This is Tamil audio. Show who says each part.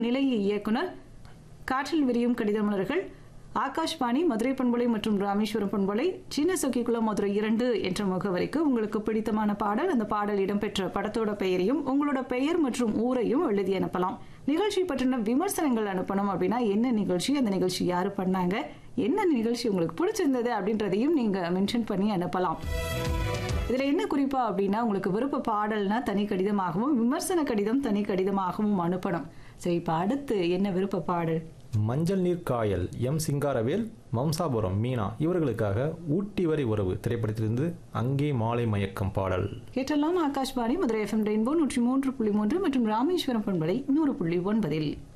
Speaker 1: நிலைய இயக்குனர் காற்றில் விரியும் கடிதமலர்கள் ஆகாஷ்வாணி மதுரை பண்பலை மற்றும் ராமேஸ்வரம் பண்பலை சின்ன சொக்கிக்குளம் மதுரை இரண்டு என்ற முகவரிக்கு உங்களுக்கு பிடித்தமான பாடல் அந்த பாடல் இடம்பெற்ற படத்தோட பெயரையும் உங்களோட பெயர் மற்றும் ஊரையும் எழுதி அனுப்பலாம் நிகழ்ச்சி பற்றின விமர்சனங்கள் அனுப்பணும் அப்படின்னா என்ன நிகழ்ச்சி அந்த நிகழ்ச்சி யாரு பண்ணாங்க என்ன நிகழ்ச்சி உங்களுக்கு பிடிச்சிருந்தது அப்படின்றதையும் நீங்க மென்ஷன் பண்ணி அனுப்பலாம் இதுல என்ன குறிப்பா அப்படின்னா உங்களுக்கு விருப்ப பாடல்னா தனி கடிதமாகவும் விமர்சன கடிதம் தனி கடிதமாகவும் அனுப்பணும் சரி இப்ப அடுத்து என்ன விருப்ப பாடல்
Speaker 2: மஞ்சள் நீர் காயல் எம் சிங்காரவேல் மம்சாபுரம் மீனா இவர்களுக்காக ஊட்டி வரை உறவு திரைப்படத்திலிருந்து அங்கே மாலை மயக்கம் பாடல்
Speaker 1: கேட்டெல்லாம் ஆகாஷ்வாணி மதுரை எஃப்எம் ரெயின்போ நூற்றி மூன்று புள்ளி மூன்று மற்றும் ராமேஸ்வரம் பண்பலை நூறு புள்ளி ஒன்பதில்